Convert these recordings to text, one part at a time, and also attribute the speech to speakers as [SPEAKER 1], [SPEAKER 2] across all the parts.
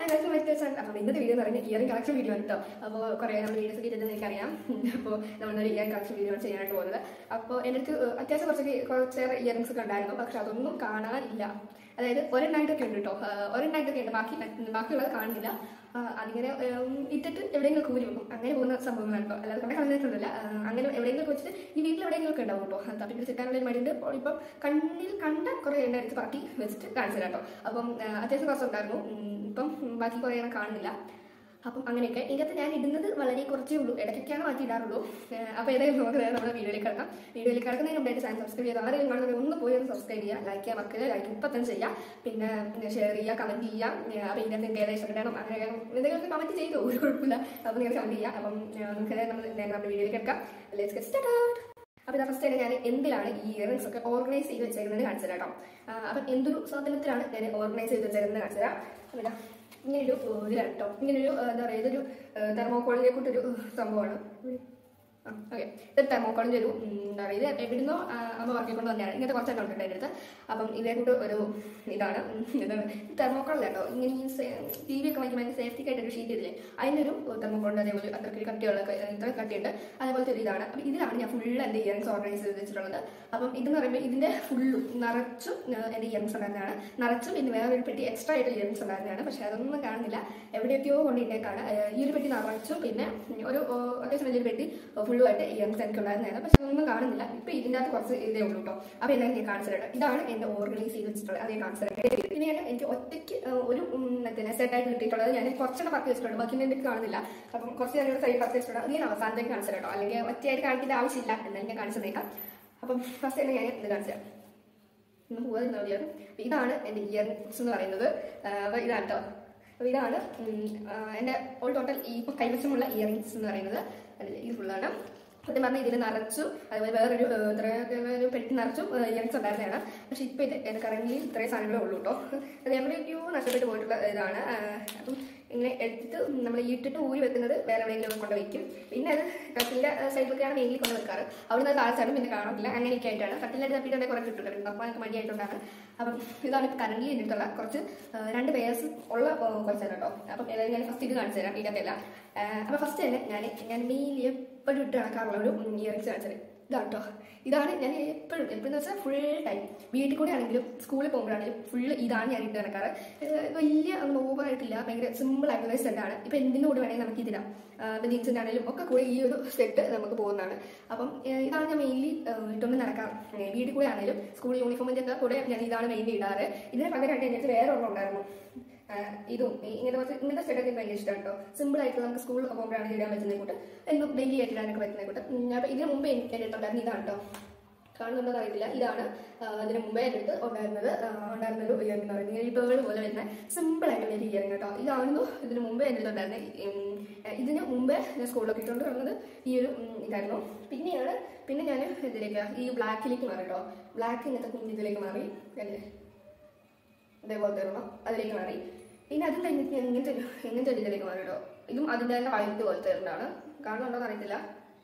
[SPEAKER 1] എല്ലാവർക്കും വ്യത്യാസം അപ്പോൾ ഇന്നത്തെ വീഡിയോ എന്ന് പറയുന്നത് ഇയറിംഗ് കളക്ഷൻ വീഡിയോ ആണ് കേട്ടോ അപ്പോൾ കുറേ നമ്മൾ വീഡിയോസ് ഒക്കെ ഇട്ടിട്ട് എനിക്കറിയാം അപ്പോൾ നമ്മളൊരു ഇയറിംഗ് കളക്ഷൻ വീഡിയോ ആണ് ചെയ്യാനായിട്ട് പോകുന്നത് അപ്പോൾ എൻ്റെ അടുത്ത് ഏഹ്, അത്യാവശ്യം കുറച്ചൊക്കെ കുറച്ചേറെ ഇയറിംഗ്സ് ഒക്കെ ഉണ്ടായിരുന്നു പക്ഷെ അതൊന്നും കാണാനില്ല അതായത് ഒരെണ്ണായിട്ടൊക്കെ ഉണ്ട് കേട്ടോ ഏഹ്, ഒരെണ്ണായിട്ടൊക്കെ ഉണ്ട് ബാക്കി ബാക്കിയുള്ളത് കാണുന്നില്ല ആ, അതിങ്ങനെ ഏം, ഇട്ടിട്ട് എവിടെയെങ്കിലും കൂരി വെക്കും അങ്ങനെ പോകുന്ന സംഭവങ്ങളാണ് കേട്ടോ അല്ലാതെ കൊണ്ട് കളഞ്ഞിട്ടൊന്നുമില്ല ആ, അങ്ങനെ എവിടെയെങ്കിലും വെച്ചിട്ട് ഈ വീട്ടിൽ എവിടെയെങ്കിലും ഒക്കെ ഉണ്ടാവും കേട്ടോ തപ്പി പിടിച്ചിട്ടാനുള്ള ഒരു മടിയുണ്ട് അപ്പോൾ ഇപ്പം കണ്ണിൽ കണ്ട കുറേ എണ്ണ എടുത്ത് പറക്കി വെച്ചിട്ട് കാണിച്ചു തരാം കേട്ടോ അപ്പം ആ, അത്യാവശ്യം കുറച്ച് ഉണ്ടായിരുന്നു ഉം, ഇപ്പം ബാക്കി കുറേ എണ്ണം കാണുന്നില്ല അപ്പം അങ്ങനെയൊക്കെ ഇതിനകത്ത് ഞാൻ ഇടുന്നത് വളരെ കുറച്ചേ ഉള്ളൂ ഇടയ്ക്കൊക്കെയാണ് മാറ്റി ഇടാറുള്ളൂ ഏഹ് അപ്പോൾ ഏതായാലും നമുക്ക് നേരെ നമ്മുടെ വീഡിയോയിലേക്ക് കിടക്കാം വീഡിയോയിലേക്ക് കിടക്കുന്നതിന് മുമ്പായിട്ട് ചാനൽ സബ്സ്ക്രൈബ് ചെയ്ത് ആരെങ്കിലും കാണുന്നത് ഒന്ന് പോയി ഒന്ന് സബ്സ്ക്രൈബ് ചെയ്യുക ലൈക്ക് ചെയ്യുക മക്കളെ ലൈക്ക് ഇപ്പം തന്നെ ചെയ്യുക പിന്നെ ഷെയർ ചെയ്യുക കമൻറ്റ് ചെയ്യുക ഏഹ് അപ്പോൾ ഇതിനകത്ത് നിങ്ങൾക്ക് ഏതായാലും ഇഷ്ടപ്പെടണം അങ്ങനെ എന്തെങ്കിലും കമൻറ്റ് ചെയ്തോ ഒരു കുഴപ്പമില്ല അപ്പോൾ നിങ്ങൾ കമൻറ്റ് ചെയ്യുക അപ്പം ഏഹ് നമുക്ക് നമ്മൾ നേരെ നമ്മുടെ വീഡിയോയിലേക്ക് കിടക്കാം ലെറ്റ്സ് ഗെറ്റ് സ്റ്റാർട്ട് അപ്പോൾ ഇതാ ഫസ്റ്റ് ഞാൻ എന്തിലാണ് ഈ ഇയറിംഗ്സ് ഒക്കെ ഓർഗനൈസ് ചെയ്ത് വെച്ചേക്കുന്നത് കാണിച്ചു തരാം കേട്ടോ ആ, അപ്പം എന്തൊരു സാധനത്തിലാണ് ഞാൻ ഓർഗനൈസ് ചെയ്ത് വെച്ചേക്കുന്നത് കാണിച്ചു തരാം അപ്പോൾ ഇതാ ഇങ്ങനൊരു ഏഹ്, ഇതിലാണ് കേട്ടോ ഇങ്ങനൊരു ഏഹ്, എന്താ പറയുക ഇതൊരു തെർമോക്കോളിനെ കൂട്ടൊരു സംഭവമാണ് ഓക്കെ ഇത് തെർമോക്കോളിൻ്റെ ഒരു ഉം, എന്താ പറയുക ഇത് എവിടുന്നോ ആ, അമ്മ വർക്കിക്കൊണ്ട് തന്നെയാണ് ഇങ്ങനത്തെ കുറച്ചെണ്ണം ഉണ്ട് എൻ്റെ അടുത്ത് അപ്പം ഇതേ കൂട്ട് ഒരു ഇതാണ് ഉം, ഇതാണ് തെർമോക്കോളല്ല കേട്ടോ ഇങ്ങനെ ഈ ടി വി ഒക്കെ വാങ്ങിക്കുമ്പോൾ അതിൻ്റെ സേഫ്റ്റിക്ക് ആയിട്ട് ഒരു ഷീറ്റ് ഇല്ലേ അതിൻ്റെ ഒരു തെർമോക്കോളിൻ്റെ അതേപോലെ അത്രയ്ക്ക് ഒരു കട്ടിയുള്ള ഇത്ര കട്ടിയുണ്ട് അതേപോലത്തെ ഒരു ഇതാണ് അപ്പം ഇതിലാണ് ഞാൻ ഫുള്ള് എൻ്റെ ഇയറിംഗ്സ് ഓർഗനൈസ് ചെയ്ത് വെച്ചിട്ടുള്ളത് അപ്പം ഇതെന്ന് പറയുമ്പോൾ ഇതിൻ്റെ ഫുള്ളും നിറച്ചും ആ, എൻ്റെ ഇയറിംഗ്സ് ഉണ്ടായിരുന്നതാണ് നിറച്ചും പിന്നെ വേറൊരു പെട്ടി എക്സ്ട്രാ ആയിട്ട് ഇയറിംഗ്സ് ഉണ്ടായിരുന്നതാണ് പക്ഷേ അതൊന്നും കാണുന്നില്ല എവിടെയൊക്കെയോ കൊണ്ടിട്ടേക്കാണ് ഏഹ് ഈ ഒരു പെട്ടി നിറച്ചും പിന്നെ ഒരു ഓ, അത്യാവശ്യം വലിയൊരു പെട്ടി ഫുള്ളുമായിട്ട് ഇയറിംഗ്സ് എനിക്ക് ഉണ്ടായിരുന്നതാണ് പക്ഷെ അതൊന്നും കാണുന്നില്ല ഇപ്പൊ ഇതിൻ്റെ അകത്ത് കുറച്ച് ഇതേ ഉള്ളൂ കേട്ടോ അപ്പോൾ എന്തായാലും ഞാൻ കാണിച്ചു തരാം ഇതാണ് എൻ്റെ ഓർഗനൈസ് ചെയ്ത് വെച്ചിട്ടുള്ളത് അത് ഞാൻ കാണിച്ചു തരാം പിന്നെ ഞാൻ എനിക്ക് ഒറ്റയ്ക്ക് ഏഹ്, ഒരു ഉം, മറ്റേ സെറ്റായിട്ട് കിട്ടിയിട്ടുള്ളത് ഞാൻ കുറച്ചൊക്കെ പർക്ക് വെച്ചിട്ടുണ്ട് ബാക്കി എനിക്ക് കാണുന്നില്ല അപ്പം കുറച്ച് ഞാൻ സൈഡ് പർക്ക് വെച്ചിട്ടുണ്ട് അത് ഞാൻ അവസാനത്തേക്ക് കാണിച്ചു തരാം കേട്ടോ അല്ലെങ്കിൽ ഒറ്റയായിട്ട് കാണിക്കേണ്ട ആവശ്യമില്ല എന്നാലും ഞാൻ കാണിച്ചു തന്നേക്കാം അപ്പം ഫസ്റ്റ് തന്നെ ഞാൻ ഇത് കാണിച്ചു തരാം ഇന്ന് പോകാതിരുന്ന മതിയാണ് അപ്പൊ ഇതാണ് എൻ്റെ ഇയറിംഗ്സ് എന്ന് പറയുന്നത് അപ്പോൾ ഇതാണ് കേട്ടോ അപ്പോൾ ഇതാണ് ഉം, ആ, എൻ്റെ ഓൾ ടോട്ടൽ ഈ ഇപ്പോൾ കൈവശമുള്ള ഇയറിംഗ്സ് എന്ന് പറയുന്നത് അതിൽ ഇത് ഫുള്ളാണ് സത്യം പറഞ്ഞാൽ ഇതിൽ നിറച്ചു അതുപോലെ വേറൊരു ഏഹ്, ഇത്ര ഒരു പെട്ടി നിറച്ചും ഇയറിംഗ്സ് ഉണ്ടായിരുന്നതാണ് പക്ഷെ ഇപ്പോൾ ഇത് എൻ്റെ കറങ്ങിൽ ഇത്രയും സാധനങ്ങളേ ഉള്ളൂ കേട്ടോ അത് എവിടെയൊക്കെയോ നഷ്ടപ്പെട്ടു പോയിട്ടുള്ള ഇതാണ് ആ, അപ്പം ഇങ്ങനെ എടുത്തിട്ട് നമ്മൾ ഈ ഇട്ടിട്ട് ഊരി വെക്കുന്നത് വേറെ എവിടെയെങ്കിലും ഒക്കെ കൊണ്ട് വയ്ക്കും പിന്നെ അത് കട്ടിലിൻ്റെ സൈഡിലൊക്കെയാണ് മെയിൻലി കൊണ്ട് വെക്കാറ് അവിടുന്ന് അത് താഴ്ചാടും പിന്നെ കാണത്തില്ല അങ്ങനെയൊക്കെ ആയിട്ടാണ് കട്ടിലിൻ്റെ തപ്പിയിട്ടുണ്ടെങ്കിൽ കുറേ കിട്ടുന്നുണ്ട് അപ്പോൾ എനിക്ക് മടിയായിട്ടുണ്ടാണ് അപ്പം ഇതാണ് ഇപ്പോൾ കറന്റ് എടുത്തുള്ള കുറച്ച് ആ, രണ്ട് പേഴ്സ് ഉള്ള ആ, കുറച്ചാണ് കേട്ടോ അപ്പം ഏതായാലും ഞാൻ ഫസ്റ്റ് ഇത് കാണിച്ചു തരാം ഇതിനകത്തല്ല അപ്പോൾ ഫസ്റ്റ് തന്നെ ഞാൻ ഞാൻ മെയിൻലി എപ്പോഴും ഇട്ട് നടക്കാറുള്ള ഒരു ഇയറിങ്സ് കാണിച്ചത് ഇതാണ് കേട്ടോ ഇതാണ് ഞാൻ എപ്പോഴും എപ്പോഴും വെച്ചാൽ ഫുൾ ടൈം വീട്ടിൽ കൂടെ ആണെങ്കിലും സ്കൂളിൽ പോകുമ്പോഴാണെങ്കിലും ഫുള്ള് ഇതാണ് ഞാൻ ഇട്ട് നടക്കാറ് ഏഹ് വലിയ അങ്ങനെ ഓവറായിട്ടില്ല ഭയങ്കര സിമ്പിൾ ആയിട്ടുള്ള സെറ്റാണ് ഇപ്പം എന്തിൻ്റെ കൂടെ വേണമെങ്കിൽ നമുക്ക് ഇതിടാം ഇപ്പം ജീൻസിൻ്റെ ആണെങ്കിലും ഒക്കെ കൂടെ ഈ ഒരു സെറ്റ് നമുക്ക് പോകുന്നതാണ് അപ്പം ഏഹ് ഇതാണ് ഞാൻ മെയിൻലി ഇട്ടുകൊണ്ട് നടക്കാം ഏഹ് വീട്ടിൽ കൂടെ ആണെങ്കിലും സ്കൂൾ യൂണിഫോമിൻ്റെ ഒക്കെ കൂടെ ഞാൻ ഇതാണ് മെയിൻലി ഇടാറ് ഇതിന് പകരമായിട്ട് എനിക്ക് വേറെ ഒരെണ്ണം ഉണ്ടായിരുന്നു ആഹ് ഇതും ഈ- ഇങ്ങനെ കുറച്ച് ഇങ്ങനത്തെ സ്റ്റഡൊക്കെ എനിക്ക് ഭയങ്കര ഇഷ്ടമാണ് കേട്ടോ സിമ്പിൾ ആയിട്ട് നമുക്ക് സ്കൂളിൽ പോകുമ്പോഴാണ് ഇടാൻ പറ്റുന്ന കൂട്ട് എന്നും ഡെയിലി ആയിട്ട് ഇടാനൊക്കെ പറ്റുന്ന കൂട്ട് ഉം, അപ്പോൾ ഇതിന് മുമ്പേ എനിക്ക് എൻ്റെ അടുത്തുണ്ടായിരുന്നു ഇതാണ് കേട്ടോ കാണുന്നുണ്ടോ എന്ന് അറിയത്തില്ല ഇതാണ് ആഹ് ഇതിന് മുമ്പേ എൻ്റെ അടുത്ത് ഉണ്ടായിരുന്നത് ആഹ് ഉണ്ടായിരുന്ന ഒരു ഇയറിംഗ് എന്ന് പറയുന്നത് ഇങ്ങനെ ഈ പേള് പോലെ വരുന്ന സിമ്പിൾ ആയിട്ടുള്ള ഒരു ഇയറിംഗ് കേട്ടോ ഇതായിരുന്നു ഇതിന് മുമ്പേ എൻ്റെ അടുത്ത് ഉണ്ടായിരുന്നത് ഉം, ഇതിന് മുമ്പേ ഞാൻ സ്കൂളിലൊക്കെ ഇട്ടുകൊണ്ട് വന്നത് ഈ ഒരു ഉം, ഇതായിരുന്നു പിന്നെയാണ് പിന്നെ ഞാൻ ഇതിലേക്ക് ഈ ബ്ലാക്കിലേക്ക് മാറി കേട്ടോ ബ്ലാക്ക് ഇങ്ങനത്തെ കുഞ്ഞിതിലേക്ക് മാറി അല്ലേ അതേപോലത്തെ ഒരെണ്ണം അതിലേക്ക് മാറി പിന്നെ അതും കഴിഞ്ഞിട്ട് ഞാൻ ഇങ്ങനത്തെ ഒരു ഇങ്ങനത്തെ ഒരു ഇതിലേക്ക് മാറി കേട്ടോ ഇതും അതിൻ്റെ തന്നെ വൈറ്റ് പോലത്തെ ഒരെണ്ണമാണ് കാണുന്നുണ്ടോ എന്ന് അറിയത്തില്ല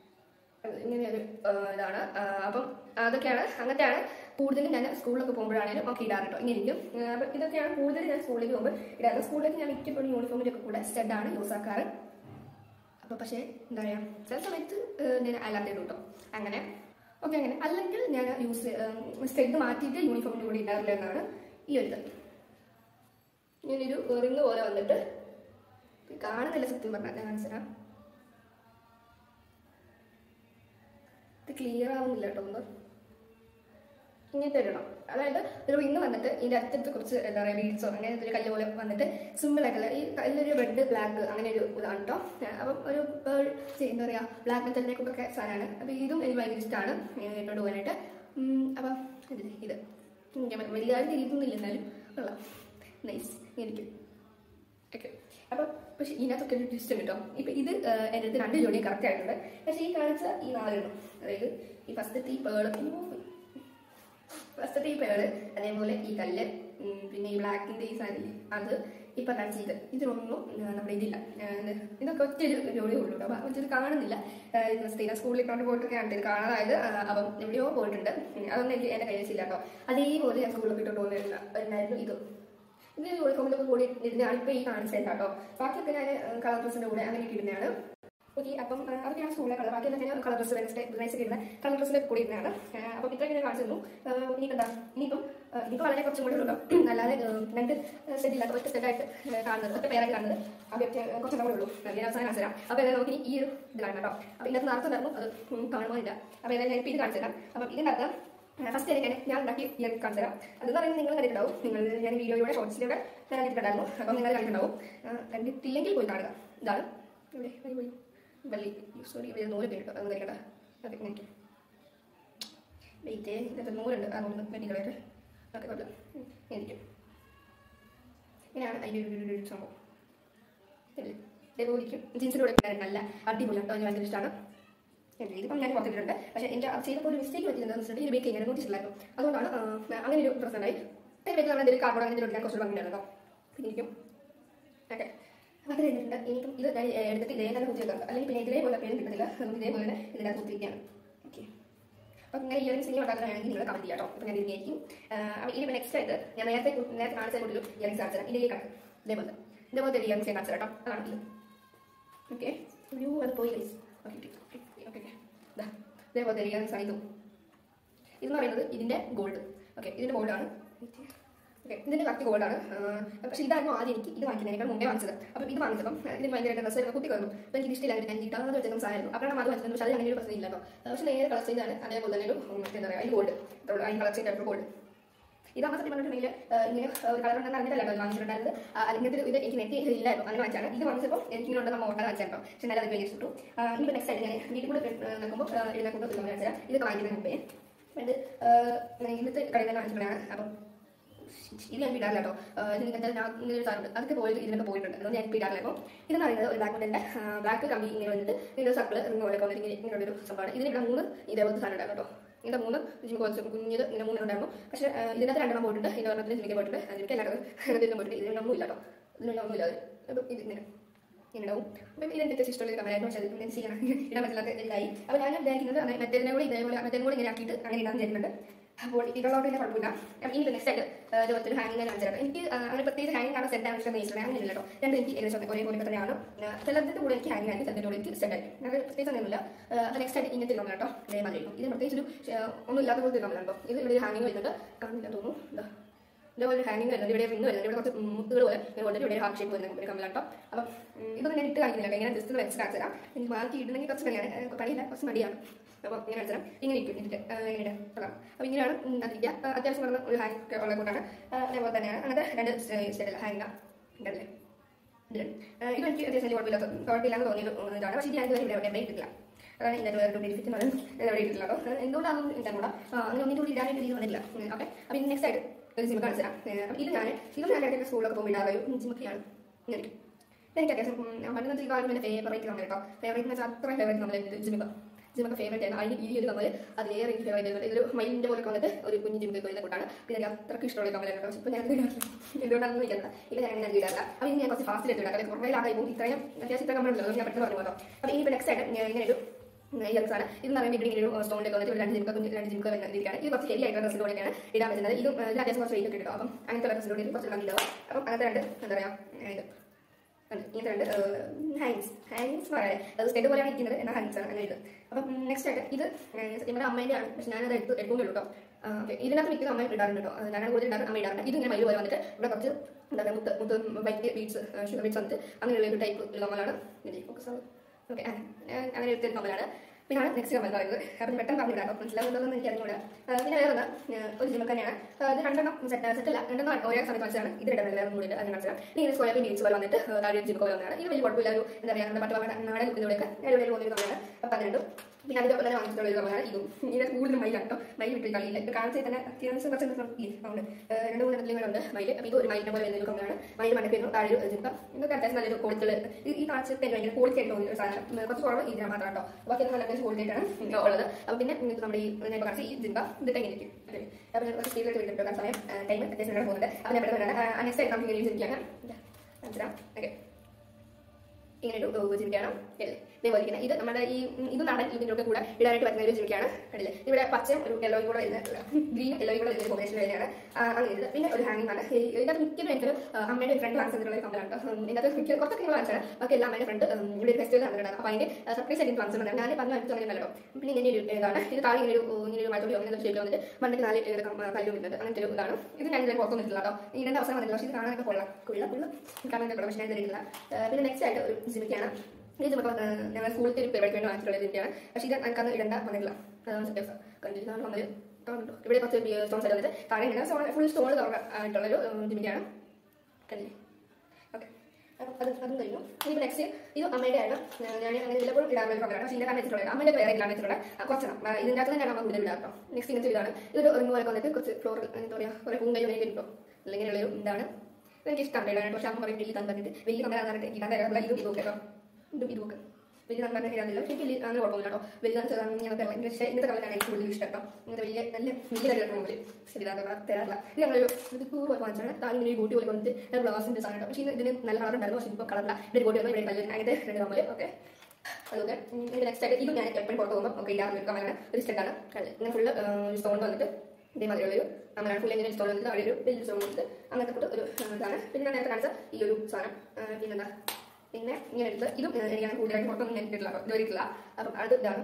[SPEAKER 1] അത് ഇങ്ങനെ ഒരു ആ, ഇതാണ് ആ, അപ്പം അതൊക്കെയാണ് അങ്ങനത്തെയാണ് കൂടുതലും ഞാൻ സ്കൂളിലൊക്കെ പോകുമ്പോഴാണെങ്കിലും ഒക്കെ ഇടാറ് കേട്ടോ ഇങ്ങനെ ഇരിക്കും ആ, അപ്പം ഇതൊക്കെയാണ് കൂടുതൽ ഞാൻ സ്കൂളിലേക്ക് പോകുമ്പോൾ ഇടാറ് സ്കൂളിലേക്ക് ഞാൻ മിക്കപ്പോഴും യൂണിഫോമിൻ്റെ ഒക്കെ കൂടെ സ്റ്റഡാണ് യൂസ് ആക്കാറ് അപ്പോൾ പക്ഷേ എന്താ പറയുക ചില സമയത്ത് ഏഹ്, ഞാൻ അല്ലാതെ ഇടും കേട്ടോ അങ്ങനെ ഓക്കെ അങ്ങനെ അല്ലെങ്കിൽ ഞാൻ യൂസ് സ്റ്റെഡ് മാറ്റിയിട്ട് യൂണിഫോമിൻ്റെ കൂടെ ഇടാറില്ല എന്നാണ് ഈ ഒരു ഇത് ഇങ്ങനൊരു റിങ് പോലെ വന്നിട്ട് ഇത് കാണുന്നില്ല സത്യം പറഞ്ഞാൽ ഞാൻ കാണിച്ചു തരാം ഇത് ക്ലിയർ ആവുന്നില്ല കേട്ടോ ഒന്ന് ഇങ്ങനത്തെ ഇടണം അതായത് ഒരു റിങ് വന്നിട്ട് ഇതിന്റെ അടുത്തടുത്ത് കുറച്ച് എന്താ പറയുക ബീഡ്സോ അങ്ങനെ ഒരു കല്ല് പോലെ വന്നിട്ട് സിമ്പിൾ ആയിട്ടുള്ള ഈ കല്ലൊരു റെഡ് ബ്ലാക്ക് അങ്ങനെ ഒരു ഇതാണ് കേട്ടോ അപ്പം ഒരു പേൾ എന്താ പറയുക ബ്ലാക്ക് മെറ്റലിനെക്കൊക്കെ സാധനമാണ് അപ്പം ഇതും എനിക്ക് ഭയങ്കര ഇഷ്ടമാണ് ഇട്ടോണ്ട് പോകാനായിട്ട് ഉം, അപ്പം ഇത് ഇത് എനിക്ക് വലിയ ഇരിക്കുന്നില്ല എന്നാലും കൊള്ളാം നൈസ് എനിക്ക് ഓക്കെ അപ്പം പക്ഷേ ഇതിനകത്തൊക്കെ ഒരു ട്വിസ്റ്റ് ഉണ്ട് കേട്ടോ ഇപ്പം ഇത് ഏഹ്, എൻ്റെ അടുത്ത് രണ്ട് ജോഡി കറക്റ്റ് ആയിട്ടുണ്ട് പക്ഷേ ഈ കാണിച്ച ഈ നാലെണ്ണം അതായത് ഈ ഫസ്റ്റത്തെ ഈ പേള് ഫസ്റ്റത്തെ ഈ പേള് അതേപോലെ ഈ കല്ല് ഉം, പിന്നെ ഈ ബ്ലാക്കിൻ്റെ ഈ സാരി അത് ഇപ്പം കാണിച്ച ഇത് ഇതിനൊന്നും ഏഹ്, നമ്മുടെ ഇതില്ല ഏഹ്, ഇതൊക്കെ ഒറ്റൊരു ജോഡിയേ ഉള്ളൂ കേട്ടോ അപ്പം ഇത് കാണുന്നില്ല ഏഹ്, ഇത് സ്ഥിരം സ്കൂളിൽ കൊണ്ട് പോയിട്ടൊക്കെയാണ് ഇത് കാണാതായത് ഏഹ്, അപ്പം എവിടെയോ പോയിട്ടുണ്ട് ഉം, അതൊന്നും എനിക്ക് എൻ്റെ കയ്യിൽ വെച്ചില്ല കേട്ടോ അതേപോലെ ഞാൻ സ്കൂളിലൊക്കെ ഇട്ടോണ്ട് പോകുന്ന ഉണ്ടായിരുന്നു ഇത് ഇതിന് യൂണിഫോമിലൊക്കെ കൂടി ഇരുന്നാണ് ഇപ്പോൾ ഈ കാണിച്ചത് കേട്ടോ ബാക്കിയൊക്കെ ഞാൻ കളർ ഡ്രസ്സിൻ്റെ കൂടെ അങ്ങനെയൊക്കെ ഇടുന്നതാണ് ഓക്കെ അപ്പം ആ, അതൊക്കെയാണ് സ്കൂളിലെ കളർ ബാക്കി എന്തൊക്കെയാണ് കളർ ഡ്രസ്സ് വെനസ്ഡേ ബുധനാഴ്ച ഇടുന്ന കളർ ഡ്രസ്സിൽ കൂടി ഇരുന്നതാണ് അപ്പം ഇത്രയൊക്കെ ഞാൻ കാണിച്ചു തന്നു ഇനിയിപ്പോൾ എന്താ ഇനിയിപ്പം ആ, ഇനിയിപ്പോൾ വളരെ കുറച്ചും കൂടി ഉള്ളൂ കേട്ടോ അല്ലാതെ ആ, രണ്ട് സെറ്റ് ഇല്ലാത്ത ഒറ്റ സെറ്റായിട്ട് കാണുന്നത് ഒറ്റ പേരായിട്ട് കാണുന്നത് അപ്പോൾ കുറച്ചും കൂടെ ഉള്ളൂ ഞാൻ അവസാനം കാണിച്ചു തരാം അപ്പോൾ ഏതായാലും നമുക്ക് ഇനി ഈ ഒരു ഇത് കാണണം കേട്ടോ അപ്പോൾ ഇതിനകത്ത് നേരത്തെ ഉണ്ടായിരുന്നു അത് ഉം, കാണുന്നില്ല അപ്പോൾ ഏതായാലും ഞാനിപ്പോൾ ഇത് കാണിച്ചു തരാം അപ്പം ഇതിനകത്ത് ഫസ്റ്റ് എനിക്ക് ഞാൻ ഉണ്ടാക്കി ഇയർ കാണിച്ചു തരാം അതെന്ന് പറയുന്നത് നിങ്ങൾ കണ്ടിട്ടുണ്ടാവും നിങ്ങൾ ഞാൻ വീഡിയോയുടെ ഷോർട്സിലൂടെ ഞാൻ കണ്ടിട്ടുണ്ടായിരുന്നു അപ്പം നിങ്ങൾ കണ്ടിട്ടുണ്ടാവും ആ, കണ്ടിട്ടില്ലെങ്കിൽ പോയി കാണുക ഇതാണ് ഇവിടെ പോയി പോയി വള്ളി സോറി ഇവിടെ നൂല് പേരിട്ടോ അത് കഴിക്കട്ടെ അതെ എനിക്ക് വെയിറ്റ് ഇതിനകത്ത് നൂലുണ്ട് ആ നൂല് വെട്ടിക്കളയായിട്ട് ഓക്കെ കുഴപ്പമില്ല ഉം, എനിക്ക് ഇങ്ങനെയാണ് അതിൻ്റെ ഒരു ഒരു- ഒരു സംഭവം ഇല്ലേ? ഇതേപോലെ ഇരിക്കും ജീൻസിലൂടെ ഇടാൻ നല്ല അടിപൊളി കേട്ടോ എനിക്ക് ഭയങ്കര ഇഷ്ടമാണ് എൻ്റെ ഇതിപ്പം ഞാൻ പുറത്തിട്ടുണ്ട് പക്ഷേ എൻ്റെ അത് ചെയ്തപ്പോൾ ഒരു മിസ്റ്റേക്ക് പറ്റിയെന്ന് വെച്ചിട്ടുണ്ടെങ്കിൽ ഇത് ബേക്ക് ചെയ്യാൻ നോട്ടിച്ചില്ലായിരുന്നു അതുകൊണ്ടാണ് ആ, അങ്ങനെ ഒരു പ്രശ്നം ഉണ്ടായി അതിന് ബേക്ക് നമ്മൾ എന്തെങ്കിലും കാർബോൺ അങ്ങനെ ഇടാൻ കുറച്ച് ഭംഗിയുണ്ടായിരുന്നു കേട്ടോ പിന്നെ ഇരിക്കും ഓക്കെ അത് കഴിഞ്ഞിട്ടുണ്ട് ഇനിയിപ്പം ഇത് ഞാൻ ഏ, എടുത്തിട്ട് ഇതേ തന്നെ കുത്തി വെക്കാം അല്ലെങ്കിൽ പിന്നെ ഇതേപോലെ പേരും കിട്ടുന്നില്ല നമുക്ക് ഇതേപോലെ തന്നെ ഇതിനകത്ത് കുത്തിയിരിക്കുകയാണ് ഓക്കെ അപ്പം ഇങ്ങനെ ഇയറിംഗ്സ് ഇനി ഉണ്ടാക്കുന്നതാണെങ്കിൽ നിങ്ങൾ കമന്റ് ചെയ്യാം കേട്ടോ അപ്പം ഞാൻ ഇതിനായിരിക്കും അപ്പം ഇനി നെക്സ്റ്റ് ആയിട്ട് ഞാൻ നേരത്തെ കു- നേരത്തെ കാണിച്ച കൂട്ടിലും ഇയറിംഗ്സ് കാണിച്ചു തരാം ഇതിലേക്ക് കണക്ക് ഇതേപോലെ ഇതേപോലത്തെ ഇയറിംഗ്സ് ഞാൻ കാണിച്ചു തരാം കേട്ടോ അതാണ് ഇത് ഓക്കെ ഒരു അത് പോയി ഓക്കെ ഓക്കെ ഓക്കെ ഇതേപോലത്തെ ഇയറിംഗ്സ് ആണ് ഇതും ഇതെന്ന് പറയുന്നത് ഇതിന്റെ ഗോൾഡ് ഓക്കെ ഇതിന്റെ ഗോൾഡാണ് ഓക്കെ ഇതിന്റെ കറക്റ്റ് ഗോൾഡാണ് പക്ഷേ ഇതായിരുന്നു ആദ്യം എനിക്ക് ഇത് വാങ്ങിക്കുന്നതിനേക്കാൾ മുമ്പേ വാങ്ങിച്ചത് അപ്പോൾ ഇത് വാങ്ങിച്ചപ്പം ആ, ഇതിന് ഭയങ്കരമായിട്ട് ഡ്രസ്സ് കുത്തി കയറുന്നു അപ്പോൾ എനിക്ക് ഇഷ്ടമില്ല ഞാൻ ഇട്ടാതെ വെച്ച സാധനം അപ്പോഴാണ് അത് വാങ്ങിച്ചത് പക്ഷേ അത് അങ്ങനെ ഒരു പ്രശ്നമില്ല കേട്ടോ പക്ഷേ നേരെ കളർ ചേഞ്ച് ആണ് അതേപോലെ തന്നെ ഒരു ഉം, എന്താ പറയുക അതിൽ ഗോൾഡ് അതിന് കളർ ചേഞ്ച് ആയിട്ടുള്ള ഗോൾഡ് ഇതാകുമ്പോൾ സത്യം പറഞ്ഞിട്ടുണ്ടെങ്കിൽ ആ, ഇങ്ങനെ ഒരു കളർ ഉണ്ടെന്ന് അറിഞ്ഞിട്ടല്ല കേട്ടോ വാങ്ങിച്ചിട്ടുണ്ടായിരുന്നത് ആ, അല്ലെങ്കിൽ ഇത് എനിക്ക് നെറ്റ് ഇല്ലായിരുന്നു അങ്ങനെ വാങ്ങിച്ചാണ് ഇത് വാങ്ങിച്ചപ്പോൾ എനിക്ക് ഇങ്ങനെ ഉണ്ടെന്ന് ഓർഡർ വാങ്ങിച്ചാൽ കേട്ടോ പക്ഷേ എന്നാലും അത് വലിയ ഇഷ്ടപ്പെട്ടു ഇനി നെക്സ്റ്റ് ആയിട്ട് ഞാൻ വീട്ടിൽ കൂടെ നോക്കുമ്പോൾ എഴുതാക്കുമ്പോൾ ഇത് വാങ്ങിച്ചാൽ ഇത് വാങ്ങിക്കുന്നതിന് മുമ്പേ ഇത് ആ, ഇന്നത്തെ കടയിൽ തന്നെ വാങ്ങിച്ചിട്ടാണ് അപ്പം ഇത് ഞാൻ ഇടാറില്ല കേട്ടോ ഇത് ഇങ്ങനത്തെ ഞാൻ ഇങ്ങനെ ഒരു സാധനം അതൊക്കെ പോയിട്ട് ഇതിനൊക്കെ പോയിട്ടുണ്ട് അതുകൊണ്ട് ഞാൻ ഇപ്പോൾ ഇടാറില്ല അപ്പോൾ ഇതെന്ന് പറയുന്നത് ഒരു ബ്ലാക്ക് മെറ്റലിൻ്റെ ബ്ലാക്ക് കമ്പി ഇങ്ങനെ വന്നിട്ട് ഇതിൻ്റെ സർക്കിൾ ഇങ്ങനെ പോലെ വന്നിട്ട് ഇങ്ങനെ ഇങ്ങനെ ഒരു സംഭവമാണ് ഇതിന് ഇവിടെ മൂന്ന് ഇതേപോലത്തെ സാധനം ഉണ്ടായിരുന്നു കേട്ടോ ഇങ്ങനത്തെ മൂന്ന് ജിം കോച്ച് കുഞ്ഞത് ഇങ്ങനെ മൂന്ന് ഉണ്ടായിരുന്നു പക്ഷേ ആ, ഇതിനകത്ത് രണ്ടെണ്ണം പോയിട്ടുണ്ട് ഇതിൻ്റെ ഒരെണ്ണത്തിന് ജിമ്മിക്ക് പോയിട്ടുണ്ട് അതിലേക്ക് എല്ലാവരും ഇതിനും പോയിട്ടുണ്ട് ഇതിനൊന്നും ഇല്ല കേട്ടോ ഇതിനൊന്നും ഒന്നുമില്ല അത് അപ്പം ഇത് ഇങ്ങനെ ഇങ്ങനെ ഉണ്ടാവും അപ്പം ഇതെന്റെ ഇഷ്ടമുള്ള കമലായിരുന്നു പക്ഷേ അത് ഞാൻ ചെയ്യണം ഇടാൻ പറ്റില്ലാത്ത ഇതായി അപ്പോൾ ഞാൻ വിചാരിക്കുന്നത് അങ്ങനെ മറ്റേതിനെ കൂടി ഇതേപോലെ മറ്റേതിനെ കൂടി ഇങ്ങനെ ആക്കിയിട്ട് അങ്ങനെ ഇടാൻ ചെയ്യുന്നുണ്ട് അപ്പോൾ ഇതിലുള്ളതുകൊണ്ട് പിന്നെ കുഴപ്പമില്ല അപ്പം ഇനി നെക്സ്റ്റ് ആയിട്ട് ഇതുപോലത്തെ ഒരു ഹാങ്ങിങ് കാണിച്ചു തരാം എനിക്ക് ആ, അങ്ങനെ പ്രത്യേകിച്ച് ഹാങ്ങിങ് ആണ് സെറ്റ് ആവശ്യം ഇഷ്ടം അങ്ങനെ ഇല്ല കേട്ടോ രണ്ട് എനിക്ക് ഏകദേശം ഒരേപോലെ തന്നെയാണ് ആ, ചിലതിൻ്റെ കൂടെ എനിക്ക് ഹാങ്ങിങ് ആക്കി ചിലതിൻ്റെ കൂടെ എനിക്ക് സെറ്റ് ആയി അങ്ങനെ പ്രത്യേകിച്ച് അങ്ങനെയൊന്നുമില്ല അപ്പോൾ നെക്സ്റ്റ് ആയിട്ട് ഇങ്ങനത്തെ ഇല്ല കേട്ടോ ഇതേമാതിരി ആയിരിക്കും ഇത് പ്രത്യേകിച്ച് ഒരു ആ, ഒന്നും ഇല്ലാത്ത പോലത്തെ ഇല്ല കേട്ടോ ഇത് ഇവിടെ ഹാങ്ങിങ് വരുന്നുണ്ട് കാണുന്നില്ല തോന്നുന്നു ഇതാ ഇതേപോലെ ഒരു ഹാങ്ങിങ് വരുന്നുണ്ട് ഇവിടെ പിന്ന് വരുന്നുണ്ട് ഇവിടെ കുറച്ച് മുത്തുകൾ പോലെ ഇതുപോലെ ഇവിടെ ഹാർട്ട് ഷേപ്പ് വരുന്ന ഒരു കമ്മലാട്ടോ അപ്പം ഉം, ഇതൊന്നും ഞാൻ ഇട്ട് കാണിക്കുന്നില്ല കേട്ടോ. ഇങ്ങനെ ജസ്റ്റ് വെച്ച് കാണിച്ചു തരാം എനിക്ക് ബാക്കി ഇടുന്നെങ്കിൽ കുറച്ച് പണിയാണ് ഏഹ് പണിയില്ല കുറച്ച് മടിയാണ് അപ്പോൾ ഇങ്ങനെ കാണിച്ചു തരാം ഇങ്ങനെ ഇരിക്കും ഇതിൻ്റെ ഇങ്ങനെ കളർ അപ്പോൾ ഇങ്ങനെയാണ് ഉം, അതിരിക്കുക ആ, അത്യാവശ്യം പറഞ്ഞ ഒരു ഹാങ് ഒക്കെ ഉള്ള കൂട്ടാണ് ആ, അതേപോലെ തന്നെയാണ് അങ്ങനത്തെ രണ്ട് സ്റ്റൈൽ ഹാങ്ങ ഉണ്ടല്ലേ ഇതിലുണ്ട്. ആ, ഇത് എനിക്ക് അത്യാവശ്യം വലിയ കുഴപ്പമില്ലാത്ത കുഴപ്പമില്ലാന്ന് തോന്നിയൊരു ഉം, ഇതാണ് പക്ഷേ ഇത് ഞാൻ ഇതുവരെ ഇവിടെ എവിടെ ഇട്ടില്ല അതാണ് ഇതിൻ്റെ വേറെ ബെനിഫിറ്റ് എന്ന് പറയുന്നത് ഞാൻ എവിടെ ഇട്ടില്ല കേട്ടോ ആ, എന്തുകൊണ്ടാണെന്ന് എനിക്ക് കൂടാ അങ്ങനെ ഒന്നിൻ്റെ കൂടി ഇടാൻ വേണ്ടി വന്നില്ല ഓക്കെ അപ്പോൾ ഇനി നെക്സ്റ്റ് ആയിട്ട് ഒരു സിം കാണിച്ചു തരാം ഏ, അപ്പോൾ ഇത് ഞാൻ ഇത് ഞാൻ ഇടയ്ക്ക് സ്കൂളിലൊക്കെ പോകുമ്പോൾ ഇടാറ് ഒരു ജിമൊക്കെയാണ് ഇങ്ങനെ ഇരിക്കും. എനിക്ക് അത്യാവശ്യം ഉം, ഞാൻ പണ്ട് കാലം എൻ്റെ ഫേവറേറ്റ് നമ്മൾ കേട്ടോ ഫേവറേറ്റ് എന്ന് വെച്ചാൽ അത്ര ഫേവറേറ്റ് നമ്മൾ ജിമ്മ ജിമ്മൊക്കെ ഫേവറേറ്റ് ആണ് അതിന് ഈ ഒരു കമ്മൽ അതിലേറെ എനിക്ക് ഫേവറേറ്റ് ആയിരുന്നു ഇതൊരു മൈൻഡിൻ്റെ പോലെ വന്നിട്ട് ഒരു കുഞ്ഞു ജിമ്മൊക്കെ വരുന്ന കൂട്ടാണ് പിന്നെ എനിക്ക് അത്രയ്ക്ക് ഇഷ്ടമുള്ള കമ്മൽ കേട്ടോ ഇപ്പം ഞാൻ ഇത് ഇടാറില്ല എന്തുകൊണ്ടാണെന്ന് എനിക്കറിയില്ല ഇപ്പം ഞാൻ അങ്ങനെ ഇടാറില്ല അപ്പോൾ ഇനി ഞാൻ കുറച്ച് ഫാസ്റ്റ് ആയിട്ട് ഇടാം കുറേ ആളായി പോകും ഇത്രയും അത്യാവശ്യം ഇത്ര കമ്മലുണ്ടല്ലോ അതുകൊണ്ട് ഞാൻ പെട്ടെന്ന് പറഞ്ഞു കേട്ടോ അപ്പോൾ ഇനിയിപ്പോൾ നെക്സ്റ്റ് ആയിട്ട് ഞാൻ ഇങ്ങനെ ഒരു ഇയർസ് ആണ് ഇത് പറയുമ്പോൾ ഇവിടെ ഇങ്ങനെ ഒരു സ്റ്റോണിലേക്ക് വന്നിട്ട് ഒരു രണ്ട് ജിംക്ക് കുഞ്ഞ് രണ്ട് ജിംക്ക് വരുന്ന രീതിക്കാണ് ഇത് കുറച്ച് ഹെവി ആയിട്ടുള്ള ഡ്രസ്സിൻ്റെ കൂടെയാണ് ഇടാൻ പറ്റുന്നത് ഇതും ഇതിൽ അത്യാവശ്യം കുറച്ച് വെയിറ്റ് ഒക്കെ കിട്ടും അപ്പം അങ്ങനത്തെ ഡ്രസ്സിൻ്റെ കൂടെ കുറച്ച് ഭംഗിയുണ്ടാവും അപ്പം അങ്ങനത്തെ രണ്ട് എന്താ പറയുക ഇത് ഉണ്ട്. ഇങ്ങനത്തെ രണ്ട് ഹാങ്സ് ഹാങ്സ് പറയാം അത് സ്റ്റെഡ് പോലെയാണ് ഇരിക്കുന്നത് എന്നാൽ ഹാങ്സ് ആണ് അങ്ങനെ ഇത് അപ്പം നെക്സ്റ്റ് ആയിട്ട് ഇത് ഏഹ്, സത്യം പറഞ്ഞാൽ അമ്മേൻ്റെ ആണ് പക്ഷെ ഞാനത് എടുത്ത് എടുക്കുന്നുള്ളൂ കേട്ടോ ആ, ഓക്കെ ഇതിനകത്ത് മിക്ക അമ്മ ഇടാറുണ്ട് കേട്ടോ അത് ഞാനാണ് കൂടുതൽ ഇടാറ് അമ്മ ഇടാറുണ്ട് ഇത് ഇങ്ങനെ മയിൽ പോലെ വന്നിട്ട് ഇവിടെ കുറച്ച് എന്താ പറയുക മുത്ത് മുത്ത് വൈറ്റ് ബീഡ്സ് ഷുഗർ ബീഡ്സ് വന്നിട്ട് അങ്ങനെയുള്ള ഒരു ടൈപ്പ് കമ്മലാണ് ഫോക്കസ് ആവും ഓക്കെ അങ്ങനെ ഒരു കമ്മലാണ് പിന്നാണ് നെക്സ്റ്റ് കമ്മൽ പറയുന്നത് അപ്പം പെട്ടെന്ന് പറഞ്ഞു വിടാം മനസ്സിലാവുന്നതെന്ന് എനിക്ക് അറിഞ്ഞൂടാ ആ, പിന്നെ വേറെ ഒന്ന് ഒരു ജിമ്മൊക്കെ തന്നെയാണ് ആ, ഇത് രണ്ടെണ്ണം സെറ്റ് സെറ്റല്ല രണ്ടെണ്ണം ഒരേ സമയത്ത് വെച്ചാണ് ഇത് ഇടവേള വേറെ കൂടി അതിന് മനസ്സിലാവും ഇങ്ങനെ സ്ക്വയർ ബീച്ച് പോലെ വന്നിട്ട് ആ, താഴെ ജിമ്മൊക്കെ പോലെ വന്നതാണ് ഇത് വലിയ കുഴപ്പമില്ല ഒരു എന്താ പറയുക നമ്മുടെ പട്ടുപാവട നാടൻ ഇതിലൂടെയൊക്കെ എവിടെ പോകുന്ന കമ്മലാണ് അപ്പം അത് രണ്ടും പിന്നെ അതിൻ്റെ തന്നെ വാങ്ങിച്ചിട്ടുള്ള ഒരു കമ്മലാണ് ഇതും ഇതിന് കൂടുതൽ മയിലാണ് കേട്ടോ മയിൽ വിട്ട് കളിയില്ല ഇത് കാണിച്ചാൽ തന്നെ അത്യാവശ്യം കുറച്ച് ഉണ്ട് രണ്ട് മൂന്ന് ഉണ്ട് മയിൽ അപ്പോൾ ഇത് ഒരു മയിലിനെ പോലെ വരുന്ന ഒരു കമ്മലാണ് മയിൽ മണ്ടക്ക് വരുന്നു താഴെ ഒരു ജിമ്മ ഇതൊക്കെ അത്യാവശ്യം നല്ലൊരു ക്വാളിറ്റികൾ ഈ കാണിച്ചത് ഭയങ്കര ക്വാളിറ്റി ആയിട്ട് തോന്നിയ ഒരു സാധനം ഉം, കുറച്ച് കുറവ് ഇതിനാണ് മാത്രം കേട്ടോ ബാക്കി നല്ല അത്യാവശ്യം ക്വാളിറ്റി ആയിട്ടാണ് ഉള്ളത് അപ്പോൾ പിന്നെ ഇത് നമ്മുടെ ഈ ഞാൻ ഇപ്പോൾ കാണിച്ച ഈ ജിംബ ഇതൊക്കെ ഇങ്ങനെ ഇരിക്കും അതെ അപ്പോൾ ഞാൻ കുറച്ച് സ്പീഡിലായിട്ട് വരുന്നുണ്ട് കാരണം സമയം ടൈം അത്യാവശ്യം ഇവിടെ പോകുന്നുണ്ട് അപ്പോൾ ഞാൻ പെട്ടെന്ന് നെക്സ്റ്റ് ആയിട്ട് നമുക്ക് ഇങ്ങനെ ഇരിക്കുകയാണ് മനസ്സിലാം ഓക്കെ ഇങ്ങനെ ഒരു ജിമിക്കാണ് അല്ലേ ഇതേപോലെ ഇരിക്കുന്ന ഇത് നമ്മുടെ ഈ ഉം, ഇത് നടൻ ഇതിൻ്റെ ഒക്കെ കൂടെ ഇടാനായിട്ട് പറ്റുന്ന ഒരു ജിമിക്കാണ് അല്ലേ ഇവിടെ പച്ചയും ഒരു യെല്ലോയും കൂടെ വരുന്ന ഗ്രീൻ യെല്ലോയും കൂടെ വരുന്ന കോമ്പിനേഷൻ വരുന്നതാണ് ആ, അങ്ങനെ ഇത് പിന്നെ ഒരു ഹാങ്ങിങ് ആണ് ഈ- ഇതിനകത്ത് മിക്കതും എനിക്ക് അമ്മയുടെ ഫ്രണ്ട് വാങ്ങിച്ചു തന്നിട്ടുള്ള ഒരു കമ്പലാണ് കേട്ടോ ഉം, ഇതിനകത്ത് മിക്ക കുറച്ചൊക്കെ നിങ്ങൾ വാങ്ങിച്ചാണ് ബാക്കി എല്ലാം അമ്മയുടെ ഫ്രണ്ട് ഇവിടെ ഒരു ഫെസ്റ്റിവൽ നടന്നിട്ടുണ്ട് അപ്പോൾ അതിന്റെ സർപ്രൈസ് ആയിട്ട് വാങ്ങിച്ചിട്ടുണ്ട് ഞാൻ പറഞ്ഞു വാങ്ങിച്ചു അങ്ങനെ കേട്ടോ പിന്നെ ഇങ്ങനെ ഒരു ഇതാണ് ഇത് താഴെ ഇങ്ങനെ ഒരു ഇങ്ങനെ ഒരു മഴത്തോടി അങ്ങനെ ഷേപ്പിൽ വന്നിട്ട് മണ്ണിട്ട് നാല് ഇത് കം- കല്ലും വരുന്നത് അങ്ങനത്തെ ഒരു ഇതാണ് ഇത് ഞാൻ ഇതിൽ പുറത്തൊന്നും ഇട്ടില്ല കേട്ടോ ഇതിന്റെ അവസരം വന്നില്ല പക്ഷേ ഇത് കാണാനൊക്കെ കൊള്ളാം കൊള്ള കൊള്ള കാണാനൊക്കെ കൊള്ളാം പക്ഷേ ഞാൻ ഇതിലില്ല പിന്നെ നെക്സ്റ്റ് ആയിട്ട് ഒരു ജിമിക്കാണ് ഇത് നമുക്ക് ഞങ്ങൾ സ്കൂളിൽ ഒരു പരിപാടിക്ക് വേണ്ടി വാങ്ങിച്ചിട്ടുള്ള ഇതിൻ്റെയാണ് പക്ഷേ ഇത് എനിക്കന്ന് ഇടണ്ട വന്നിട്ടില്ല കണ്ടിട്ടാണ് വന്നത് കാണുന്നുണ്ടോ? ഇവിടെ കുറച്ച് സ്റ്റോൺസ് വന്നിട്ട് താഴെ ഇങ്ങനെ സ്റ്റോൺ ഫുൾ സ്റ്റോൺ ആയിട്ടുള്ളൊരു ജിമിക്കാണ് കണ്ടില്ലേ ഓക്കെ അപ്പം അത് അതും കഴിഞ്ഞു ഇനി നെക്സ്റ്റ് ഇത് അമ്മയുടെ ആണ് ഞാൻ ഞാൻ അങ്ങനെ ചിലപ്പോൾ ഇടാൻ വേണ്ടി പറഞ്ഞതാണ് പക്ഷേ ഇതിൻ്റെ വെച്ചിട്ടുള്ളത് അമ്മയുടെ വേറെ ഇടാൻ വെച്ചിട്ടുള്ള കുറച്ചെണ്ണം ആ, ഇതിൻ്റെ അകത്ത് തന്നെയാണ് അമ്മ കൂടുതൽ ഇടാം കേട്ടോ നെക്സ്റ്റ് ഇങ്ങനത്തെ ഇതാണ് ഇതൊരു റിങ് പോലെ വന്നിട്ട് കുറച്ച് ഫ്ലോർ എന്താ പറയുക കുറേ പൂങ്കയും വേണ്ടി കിട്ടും അല്ലെങ്കിൽ ഉള്ളൊരു ഇതാണ് എനിക്ക് ഇഷ്ടമാണ് ഇടാനായിട്ട് പക്ഷേ അമ്മ പറയും വലിയ തന്നെ പറഞ്ഞിട്ട് വലിയ കമ്പനി പറഞ്ഞിട്ട് ഇടാൻ തരാറില്ല ഇതും ഇതും കേട്ടോ ഇതും ഇതും ഒക്കെ വലിയ തന്നെ ഇടാനില്ല പക്ഷേ എനിക്ക് വലിയ അങ്ങനെ കുഴപ്പമില്ല കേട്ടോ വലിയ ചെറുതാണ് ഇങ്ങനത്തെ കളർ പക്ഷേ ഇങ്ങനത്തെ കളറാണ് എനിക്ക് കൂടുതൽ ഇഷ്ടം കേട്ടോ ഇങ്ങനത്തെ വലിയ നല്ല വലിയ കളർ മുമ്പിൽ ശരി ഇതാ തരാറില്ല ഇത് ഞങ്ങളൊരു ഇത് പൂവ് പോലെ വാങ്ങിച്ചാണ് താഴെ ഇങ്ങനെ ഒരു ബൂട്ടി പോലെ വന്നിട്ട് ബ്ലൗസിൻ്റെ സാധനം കേട്ടോ പക്ഷേ ഇത് ഇതിന് നല്ല കളർ ഉണ്ടായിരുന്നു പക്ഷേ ഇപ്പോൾ കളറില്ല ഇവിടെ ബോട്ടി വന്നു ഇവിടെ കല്ല് അങ്ങനത്തെ രണ്ട് തമ്മിൽ ഓക്കെ അതൊക്കെ ഇതിന് നെക്സ്റ്റ് ആയിട്ട് ഇതും ഞാൻ എപ്പോഴും പുറത്ത് പോകുമ്പോൾ ഒക്കെ ഇടാൻ വെക്കാൻ അങ്ങനെ ഒരു സ്റ്റെക്കാണ് കല്ല് ഇങ്ങനെ ഫുള്ള് സ്റ്റോൺ വന്നിട്ട് ഇതേമാതിരിയുള്ള ഒരു നമ്മളാണ് ഫുൾ ഇങ്ങനെ സ്റ്റോൺ വന്നിട്ട് അവിടെ ഒരു വലിയ സ്റ്റോൺ വന്നിട്ട് അങ്ങനത്തെ കൂട്ട് ഒരു ആ, ഇതാണ് പിന്നെ ഞാൻ നേരത്തെ കാണിച്ച ഈ ഒരു സാധനം ആ, പിന്നെന്താ പിന്നെ ഇങ്ങനെ എടുത്ത് ഇതും ആ, ഞാൻ കൂടുതലായിട്ട് പുറത്തൊന്നും ഞാൻ ഇട്ടിട്ടില്ല കേട്ടോ. ഇതുവരെ ഇട്ടില്ല അപ്പം അത് ഇതാണ്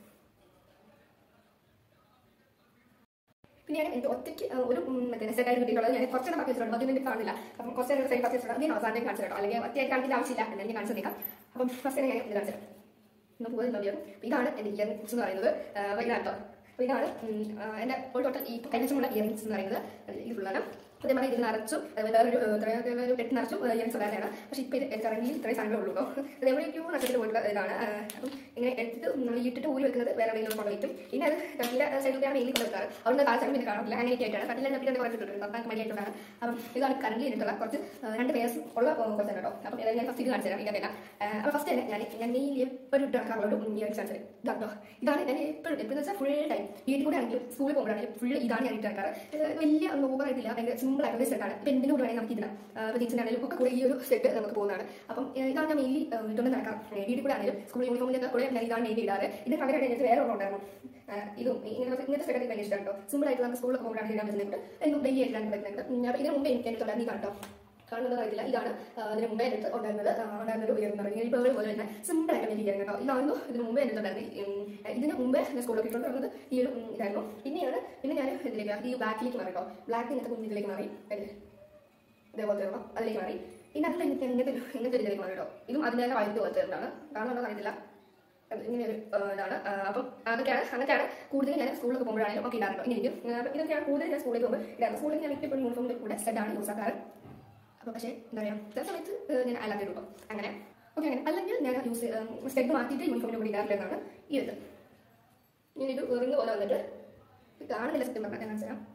[SPEAKER 1] പിന്നെ ഞാൻ എനിക്ക് ഒറ്റയ്ക്ക് ആ, ഒരു ഉം, മറ്റേ സെറ്റായിട്ട് കിട്ടിയിട്ടുള്ളത് ഞാൻ കുറച്ചെണ്ണം പർച്ചേസ് ചെയ്തിട്ടുണ്ട് അതൊന്നും എനിക്ക് കാണില്ല അപ്പം കുറച്ച് സൈഡ് പർച്ചേസ് ചെയ്തിട്ടുണ്ട് ഞാൻ അവസാനം കാണിച്ചു കേട്ടോ അല്ലെങ്കിൽ ഒറ്റയായിട്ട് കാണിക്കേണ്ട ആവശ്യമില്ല എന്നാലും ഞാൻ കാണിച്ചു തന്നേക്കാം അപ്പം ഫസ്റ്റ് ഞാൻ ഇത് കാണിച്ചു തരാം. ഒന്ന് പോകുന്നുണ്ടാവും ഇതാണ് എൻ്റെ ഇയറിംഗ്സ് എന്ന് പറയുന്നത് ആ, അപ്പോൾ ഇതാണ് കേട്ടോ അപ്പോൾ ഇതാണ് ഉം, ആ, എൻ്റെ ഒരു ടോട്ടൽ ഈ കൈവശമുള്ള ഇയറിംഗ്സ് എന്ന് പറയുന്നത് ഇത് ഫുള്ളാണ് അതേപോലെ ഇതിൽ നിറച്ചു അതുപോലെ വേറൊരു ഏഹ്, ഇത്രയും അതേപോലെ ഒരു പെട്ട് നിറച്ചു ഇയറിംഗ്സ് ഉണ്ടായിരുന്നതാണ് പക്ഷേ ഇപ്പോൾ ഇത് കറങ്ങി ഇത്രയും സാധനങ്ങളേ ഉള്ളൂ കേട്ടോ അതേപോലെ ക്യൂ നഷ്ടത്തിൽ പോയിട്ടുള്ള ഇതാണ് ആ, അപ്പം ഇങ്ങനെ എടുത്തിട്ട് നമ്മൾ ഇട്ടിട്ട് ഊരി വെക്കുന്നത് വേറെ എവിടെയെങ്കിലും കൊണ്ട് വയ്ക്കും പിന്നെ അത് കട്ടിലെ സൈഡിലാണ് മെയിൻ കൊണ്ട് വെക്കാറ് അവിടെ കാഴ്ച പിന്നെ കാണാറില്ല അങ്ങനെയൊക്കെ ആയിട്ടാണ് കട്ടിലെ പിന്നെ കുറച്ച് ഇട്ടിട്ടുണ്ട് അപ്പം മടിയായിട്ടുണ്ടാണ് അപ്പം ഇതാണ് കറണ്ട് ചെയ്തിട്ടുള്ള കുറച്ച് ആ, രണ്ട് പേഴ്സ് ഉള്ള കുറച്ച് കേട്ടോ അപ്പം ഏതായാലും ഞാൻ ഫസ്റ്റ് ഇത് കാണിച്ചു തരാം ഇതിൻ്റെ അപ്പോൾ ഫസ്റ്റ് തന്നെ ഞാൻ ഞാൻ മെയിൻ എപ്പോഴും ഇട്ട് നടക്കാറുള്ള ഒരു ഇയറിംഗ്സ് കാണിച്ചത് ഇതാട്ടോ ഇതാണ് ഞാൻ എപ്പോഴും എപ്പോഴും വെച്ചാൽ ഫുൾ ടൈം വീട്ടിൽ കൂടെ ആണെങ്കിലും സ്കൂളിൽ പോകുമ്പോഴാണെങ്കിലും ഫുൾ ഇതാണ് ഞാൻ ഇട്ട് നടക്കാറ് ഇത് വലിയ ഓവർ ആയിട്ടില്ല ഭയങ്കര സിമ്പിൾ ആയിട്ടുള്ള സെറ്റാണ് ഇപ്പം എന്തിനും കൂടെ വേണമെങ്കിൽ നമുക്ക് ഇതിനാണ് അപ്പോൾ ജീൻസിനാണെങ്കിലും ഒക്കെ കൂടെ ഈ ഒരു സെറ്റ് നമുക്ക് പോകുന്നതാണ് അപ്പം ഏഹ്, ഇതാണ് ഞാൻ മെയിൻലി ഇട്ടുകൊണ്ട് നടക്കാം ഏഹ്, വീട്ടിൽ കൂടെ ആണെങ്കിലും സ്കൂൾ യൂണിഫോമിൻ്റെ കൂടെ ഞാൻ ഇതാണ് മെയിൻലി ഇടാറ് ഇത് പകരമായിട്ട് എനിക്ക് വേറെ ഒന്നും ഉണ്ടായിരുന്നു ഏഹ്, ഇതും ഇങ്ങനത്തെ ഇങ്ങനത്തെ സെറ്റ് എനിക്ക് ഭയങ്കര ഇഷ്ടമാണ് കേട്ടോ സിമ്പിൾ ആയിട്ട് നമുക്ക് സ്കൂളിൽ പോകുമ്പോഴാണ് ഇടാൻ പറ്റുന്നത് എന്നും ഡെയിലി ആയിട്ട് ഇടാൻ പറ്റുന്നുണ്ട് ഉം, അപ്പോൾ ഇതിന് മുമ്പേ എനിക്ക് എനിക്കുണ്ടായിരുന്നു ഇതാണ് കേട്ടോ കാണുന്നത് അറിയില്ല ഇതാണ് ആ, അതിന് മുമ്പേ എൻ്റെ അടുത്ത് ഉണ്ടായിരുന്നത് ആ, ഉണ്ടായിരുന്ന ഒരു ഉയർന്ന ഈ പേൾ പോലെ തന്നെ സിമ്പിൾ ആയിട്ട് എനിക്ക് കേട്ടോ ഇതായിരുന്നു ഇതിന് മുമ്പേ എൻ്റെ ഉണ്ടായിരുന്നത് ഉം, ഇതിന് മുമ്പേ ഞാൻ സ്കൂളിലൊക്കെ ഇട്ടുകൊണ്ടിരുന്നത് ഈ ഒരു ഉം, ഇതായിരുന്നു പിന്നെയാണ് പിന്നെ ഞാൻ ഇതിലേക്ക് ഈ ബ്ലാക്കിലേക്ക് മാറി കേട്ടോ ബ്ലാക്ക് ഇങ്ങനത്തെ കുഞ്ഞിലേക്ക് മാറി അല്ലേ ഇതേപോലത്തെ ഒരെണ്ണം അതിലേക്ക് മാറി പിന്നെ അതിൽ എനിക്ക് ഇങ്ങനത്തെ ഒരു- ഇങ്ങനത്തെ ഒരു ഇതിലേക്ക് മാറി കേട്ടോ ഇതും അതിൻ്റെ തന്നെ വൈകിട്ട് പോലത്തെ ഒരെണ്ണമാണ് കാണുന്നുണ്ടോ അറിയത്തില്ല അത് ഇങ്ങനെ ഒരു ആ, ഇതാണ് ആ, അപ്പം അതൊക്കെയാണ് അങ്ങനത്തെയാണ് കൂടുതൽ ഞാൻ സ്കൂളിലൊക്കെ പോകുമ്പോഴാണെങ്കിലും ഒക്കെ ഇടാറുണ്ട് ഇങ്ങനെ ഇരിക്കും ആ, അപ്പം ഇതൊക്കെയാണ് കൂടുതൽ ഞാൻ സ്കൂളിൽ പോകുമ്പോൾ ഇടാറ് സ്കൂളിൽ ഞാൻ ഇപ്പോൾ യൂണിഫോമിൻ്റെ കൂടെ സെറ്റാണ് യൂസ് ആക്കാറ് അപ്പോൾ പക്ഷേ എന്താ പറയുക ചില സമയത്ത് ഏഹ്, ഞാൻ അല്ലാതെ ഇടും അങ്ങനെ ഓക്കെ അങ്ങനെ അല്ലെങ്കിൽ ഞാൻ യൂസ് സ്റ്റെപ്പ് മാറ്റിയിട്ട് യൂണിഫോമിൻ്റെ കൂടി ഇടാറില്ലെന്നാണ് ഈ ഒരു ഇങ്ങനെ ഇത് റിങ് പോലെ വന്നിട്ട് ഇത് കാണുന്നില്ല സത്യം പറഞ്ഞാൽ ഞാൻ കാണിച്ചു തരാം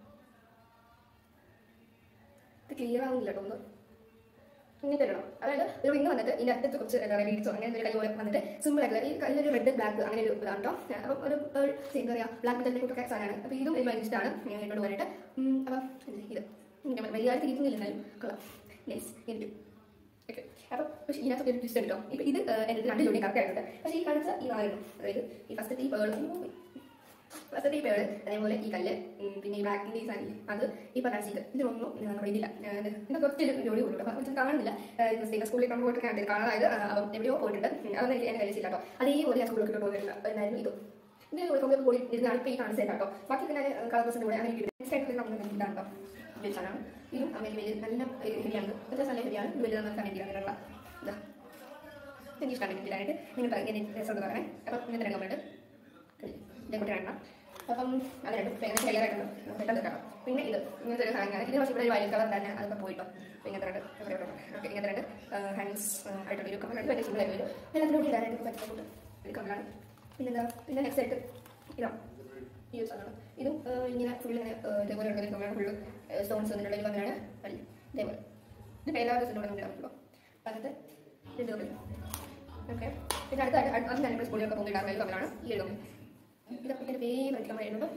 [SPEAKER 1] ഇത് ക്ലിയർ ആവുന്നില്ല കേട്ടോ ഒന്ന് ഇങ്ങനത്തെ ഇടണം അതായത് ഒരു റിങ് വന്നിട്ട് ഇതിൻ്റെ അറ്റത്ത് കുറച്ച് എന്താ പറയുക ബീഡ്സോ അങ്ങനെ ഒരു കൈ പോലെ വന്നിട്ട് സിമ്പിൾ ആയിട്ടുള്ള ഈ കയ്യിലൊരു റെഡ് ബ്ലാക്ക് അങ്ങനെ ഒരു ഇതാണ് കേട്ടോ അപ്പം ഒരു ഒരു എന്താ പറയുക ബ്ലാക്ക് മെറ്റലിൻ്റെ കൂട്ടൊക്കെ സാധനമാണ് അപ്പോൾ ഇതും എനിക്ക് ഭയങ്കര ഇഷ്ടമാണ് ഞാൻ ഇട്ടോണ്ട് പോകാനായിട്ട് ഉം, അപ്പം ഇത് ഇങ്ങനെ വലിയ ആയിട്ട് ഇരിക്കുന്നില്ല എന്നാലും കൊള്ളാം നൈസ് എനിക്ക് ഓക്കെ അപ്പം പക്ഷേ ഇതിനകത്തൊക്കെ ഒരു ട്വിസ്റ്റ് ഉണ്ടോ ഇപ്പം ഇത് ഏഹ്, എൻ്റെ രണ്ട് ജോഡി കറക്റ്റ് ആയിട്ടുണ്ട് പക്ഷേ ഈ കാണിച്ച ഈ നാലെണ്ണം അതായത് ഈ ഫസ്റ്റ് ഈ പേൾ ഫസ്റ്റ് ഈ പേള് അതേപോലെ ഈ കല്ല് ഉം, പിന്നെ ഈ ബ്ലാക്കിൻ്റെ ഈ സാധനം അത് ഈ പറഞ്ഞ ഇത് ഇതിനൊന്നും ഞാൻ നമ്മുടെ ഇതില്ല ഞാൻ ഇതൊക്കെ ഒത്തിരി ജോലി കൊണ്ടു അപ്പം ഒത്തിരി കാണുന്നില്ല ഏഹ്, സ്കൂളിൽ കൊണ്ട് പോയിട്ട് കണ്ടില്ല കാണാതായത് ആ, അവൻ എവിടെയോ പോയിട്ടുണ്ട് ഉം, അതൊന്നും എനിക്ക് എന്നെ കഴിച്ചില്ല കേട്ടോ അതേപോലെ ഞാൻ സ്കൂളിൽ കൊണ്ടുപോകുന്നില്ല എന്നായിരുന്നു ഇത് ഇത് യൂണിഫോമിൽ പോയി ഇരുന്നാണ് ഇപ്പോൾ ഈ കാണിച്ചത് കേട്ടോ ബാക്കി പിന്നെ കളർ ഡ്രസ്സിൻ്റെ കൂടെ അങ്ങനെ ഇടും നെക്സ്റ്റ് ആയിട്ട് നമ്മൾ ഇതാണ് കേട്ടോ വലിയ സാധനമാണ് ഇതും വലിയ വലിയ നല്ല ഹെവിയാണ് നല്ല നല്ല ഹെവിയാണ് ഇത് വലിയ നമുക്ക് വേണ്ടിയാണ് ഇതാ എനിക്ക് ഇഷ്ടമാണ് ഇതിലായിട്ട് നിങ്ങൾ ഇങ്ങനെ രസം പറയണേ അപ്പം ഇങ്ങനത്തെ രണ്ട് കമ്പുണ്ട് ഇതേ കൂട്ടി രണ്ടെണ്ണം അപ്പം അത് രണ്ടും ഭയങ്കര ക്ലിയർ ആയിട്ടുണ്ട് പെട്ടെന്ന് കാണാം പിന്നെ ഇത് ഇങ്ങനത്തെ ഒരു ഹാങ്ങാണ് ഇത് പക്ഷേ ഇവിടെ ഒരു വൈറ്റ് കളർ തന്നെ അതൊക്കെ പോയിട്ടോ അപ്പോൾ ഇങ്ങനത്തെ രണ്ട് ഓക്കെ ഇങ്ങനത്തെ രണ്ട് ഹാൻഡ്സ് ആയിട്ടുള്ള ഒരു കമ്പനി ഭയങ്കര സിമ്പിൾ ആയിട്ട് വരും എല്ലാത്തിനും കൂടി ഇടാനായിട്ട് പറ്റുന്ന ഒരു കമ്പലാണ് പിന്നെന്താ പിന്നെ നെക്സ്റ്റ് ആയിട്ട് ഇതാ ഈ ഒരു സാധനമാണ് ഇതും ആ, ഇങ്ങനെ ഫുൾ ഇങ്ങനെ ആ, ഇതേപോലെ ഉള്ള ഒരു കമ്പനിയാണ് ഫുള്ള് സ്റ്റോൺസ് വന്നിട്ടുള്ള ഒരു കമ്പനിയാണ് അല്ല ഇതേപോലെ ഇത് എല്ലാ ദിവസത്തിനും കൂടെ നമുക്ക് പറ്റുള്ളൂ അങ്ങനത്തെ രണ്ട് കമ്പനി ഓക്കെ പിന്നെ അടുത്ത അടുത്ത അത് ഞാൻ സ്കൂളിലൊക്കെ പോകുന്ന ഇടാറുള്ള ഒരു കമ്പനിയാണ് ഈ ഒരു കമ്പനി ഇതൊക്കെ എൻ്റെ ഫേവറേറ്റ് കമ്പനിയായിരുന്നു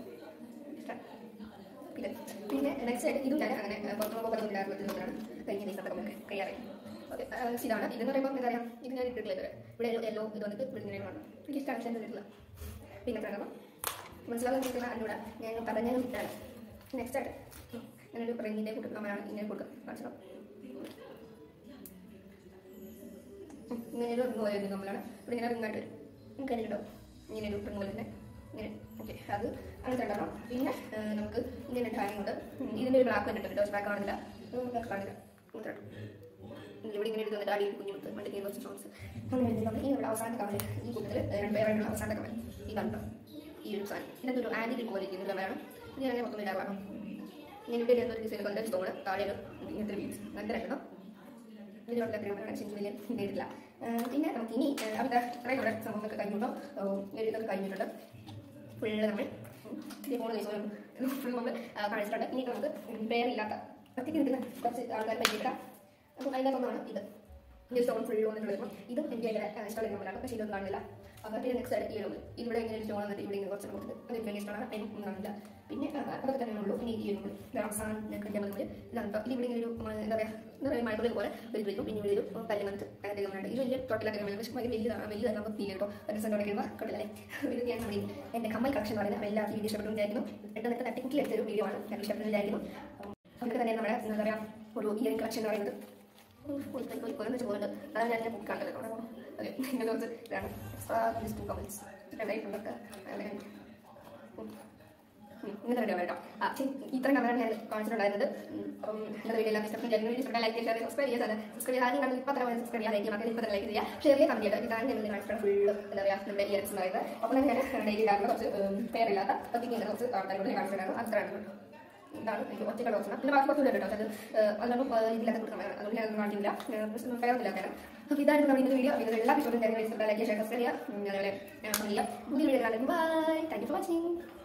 [SPEAKER 1] പിന്നെ പിന്നെ നെക്സ്റ്റ് ആയിട്ട് ഇതും ഞാൻ അങ്ങനെ പുറത്തു പോകുമ്പോൾ ഇടാറുള്ള ഒരു കമ്പനിയാണ് കഴിഞ്ഞ ദിവസത്തെ കമ്പനി കയ്യാറായി ഓക്കെ ഇതാണ് ഇതെന്ന് പറയുമ്പോൾ എന്താ പറയുക ഇത് ഞാൻ ഇട്ടിട്ടില്ല ഇതുവരെ ഇവിടെ ഒരു യെല്ലോ ഇത് വന്നിട്ട് ഇവിടെ ഇങ്ങനെ കാണും എനിക്ക് ഇഷ്ടമാണ് ഞാൻ ഇട്ടിട്ടില്ല പിന്നെ പ്രകടനം മനസ്സിലാവുന്ന അറിഞ്ഞൂടാ ഞാൻ പറഞ്ഞാൽ ഇട്ടാണ് നെക്സ്റ്റ് ആയിട്ട് ഉം. ഞാനൊരു റിങ്ങിൻ്റെ കൊടുക്കുക നമ്മളാണ് ഇങ്ങനെ കൊടുക്കുക കാണിച്ചോ ഇങ്ങനെ ഒരു റിങ് പോലെ നമ്മളാണ് ഇവിടെ ഇങ്ങനെ റിങ്ങായിട്ട് വരും നമുക്ക് അതിന് കിട്ടും ഇങ്ങനെ ഒരു റിങ് പോലെ തന്നെ ഇങ്ങനെ ഓക്കെ അത് അങ്ങനത്തെ ഉണ്ടാക്കണം പിന്നെ ആ, നമുക്ക് ഇങ്ങനെ ഒരു ഹാങ് ഉണ്ട് ഉം, ഇതിൻ്റെ ഒരു ബ്ലാക്ക് കണ്ടിട്ടുണ്ട് കേട്ടോ ബ്ലാക്ക് കാണില്ല ബ്ലാക്ക് കാണില്ല ഇങ്ങനത്തെ കേട്ടോ. ഇവിടെ ഇങ്ങനെ ഒരു തന്നിട്ട് അടിയിൽ കുഞ്ഞു കൊടുത്ത് മറ്റേ കുറച്ച് ഷോർട്സ് അങ്ങനെ വരുന്നത് നമ്മൾ ഈ ഇവിടെ അവസാനത്തെ കമൽ ഈ കൂട്ടത്തിൽ രണ്ട് പേരായിട്ടുള്ള അവസാനത്തെ കമൽ ഇതാണ് കേട്ടോ ഈ ഒരു സാധനം ഇതിനകത്ത് ഒരു ആൻറ്റി പോലെ ഇരിക്കുന്ന കമലാണ് ഇത് ഞാൻ മൊത്തം ഇടാറാണ് ഇങ്ങനെ ഇവിടെ ഒരു ഡിസൈൻ കൊണ്ട് സ്റ്റോണ് താഴെ ഒരു ഇങ്ങനത്തെ ബീഡ്സ് നല്ല രണ്ടെണ്ണം ഇതിലുള്ള ക്ഷണിച്ചില്ല നേരില്ല പിന്നെ നമുക്ക് ഇനി ഏഹ്, അവിടെ ഇത്രയും ഇവിടെ സംഭവങ്ങളൊക്കെ കഴിഞ്ഞുണ്ടോ ഇതൊക്കെ കഴിഞ്ഞിട്ടുണ്ട് ഫുള്ള് നമ്മൾ ഈ ഫോൺ ഫുൾ നമ്മൾ ആ, കാണിച്ചിട്ടുണ്ട് ഇനി നമുക്ക് പേരില്ലാത്ത ഒറ്റയ്ക്ക് നിൽക്കുന്ന കുറച്ച് ആൾക്കാർ പരിചയപ്പെടാം അപ്പം അതിനകത്തൊന്നാണ് ഇത് ഈ സ്റ്റോൺ ഫുൾ വന്നിട്ട് വരുമ്പോൾ ഇതും എനിക്ക് ഭയങ്കര ഇഷ്ടമുള്ള നമ്പറാണ് പക്ഷേ ഇതൊന്നും കാണില്ല അപ്പോൾ പിന്നെ നെക്സ്റ്റ് ആയിട്ട് ഈ ഒരു ഇവിടെ ഇങ്ങനെ ഒരു സ്റ്റോൺ വന്നിട്ട് ഇവിടെ ഇങ്ങനെ കുറച്ച് കൊടുത്ത് അത് എനിക്ക് ഭയങ്കര ഇഷ്ടമാണ് അതിനൊന്നും കാണില്ല പിന്നെ ആ, അതൊക്കെ തന്നെ ഉള്ളൂ പിന്നെ ഈ ഒരു അവസാനം കഴിഞ്ഞാൽ മതി ഇതാണ് കേട്ടോ ഇത് ഇവിടെ ഇങ്ങനെ ഒരു ഉം, എന്താ പറയുക എന്താ പറയുക മഴ പോലെ ഒരു വരും പിന്നെ ഇവിടെ ഒരു കല്ല് വന്നിട്ട് അങ്ങനെ ഉണ്ട് ഇത് വലിയ ടോട്ടലൊക്കെ വരുന്നത് പക്ഷേ ഭയങ്കര വലുതാണ് വലുതാണ് നമുക്ക് ഫീൽ കേട്ടോ ഒരു സെൻറ്റ് ഉടക്കുമ്പോൾ കണ്ടില്ലേ ഇത് ഞാൻ പറയും എൻ്റെ കമ്മൽ കളക്ഷൻ എന്ന് പറയുന്നത് എല്ലാ വീഡിയോ ഇഷ്ടപ്പെട്ടു വിചാരിക്കുന്നു പെട്ടെന്ന് ടെക്നിക്കൽ എടുത്തൊരു വീഡിയോ ആണ് ഞാൻ ഇഷ്ടപ്പെട്ടു വിചാരിക്കുന്നു അപ്പം അതൊക്കെ തന്നെ നമ്മുടെ എന്താ പറയുക ഒരു ഇയറിംഗ് കളക്ഷൻ എന്ന് പറയുന്നത് കൊല്ലം വെച്ച് പോകുന്നുണ്ട് അതാണ് ഞാൻ എൻ്റെ ബുക്ക് കണ്ടത് അതെ ഇങ്ങനെ കുറച്ച് ഇതാണ് എക്സ്ട്രാ ടു കമൻസ് രണ്ടായിട്ടുണ്ടൊക്കെ അങ്ങനെ ഉം. ഉം, ഇങ്ങനത്തെ വീഡിയോ കേട്ടോ ആ ശരി ഇത്രയും കമന്റ് ഞാൻ കാണിച്ചിട്ടുണ്ടായിരുന്നത് ഉം, അപ്പം ഇന്നത്തെ വീഡിയോ എല്ലാം ഇഷ്ടപ്പെട്ടു ജനുവരി ഇഷ്ടപ്പെട്ട ലൈക്ക് ഷെയർ സബ്സ്ക്രൈബ് ചെയ്യാൻ സബ്സ്ക്രൈബ് ചെയ്യാൻ ആദ്യം കണ്ടത് ഇപ്പം അത്ര സബ്സ്ക്രൈബ് ചെയ്യാൻ ലൈക്ക് മക്കൾ ഇപ്പം ലൈക്ക് ചെയ്യുക ഷെയർ ചെയ്യാൻ കമന്റ് ചെയ്യുക ഇതാണ് ഞാൻ കാണിച്ചിട്ടുള്ള ഫുള്ള് എന്താ പറയുക നമ്മുടെ ഇയർസ് ഉണ്ടായത് അപ്പോൾ ഞാൻ ഡെയിലി ഇടാറുള്ള കുറച്ച് ഉം, പേരില്ലാത്ത പത്തിക്ക് ഇങ്ങനെ കുറച്ച് ആൾക്കാരോട് കാണിച്ചിട്ടുണ്ടായിരുന്നു അത്രയാണ് കേട്ടോ ഇതാണ് എനിക്ക് ഒറ്റയ്ക്കുള്ള ഓപ്ഷൻ പിന്നെ ബാക്കി കുറച്ചുകൂടെ കേട്ടോ അത് അതിനൊന്നും ഇതില്ലാത്ത കൊടുക്കാൻ അതുകൊണ്ട് ഞാൻ കാണിക്കില്ല പറയാനില്ല കാരണം അപ്പോൾ ഇതാണ് നമ്മുടെ ഇന്നത്തെ വീഡിയോ ഇതിൽ എല്ലാ എപ്പിസോഡും ലൈക്ക് ഷെയർ സബ്സ്ക്രൈബ് ചെയ്യുക ഉം, അതുപോലെ പുതിയ വീഡിയോ കാണാൻ bye thank you for watching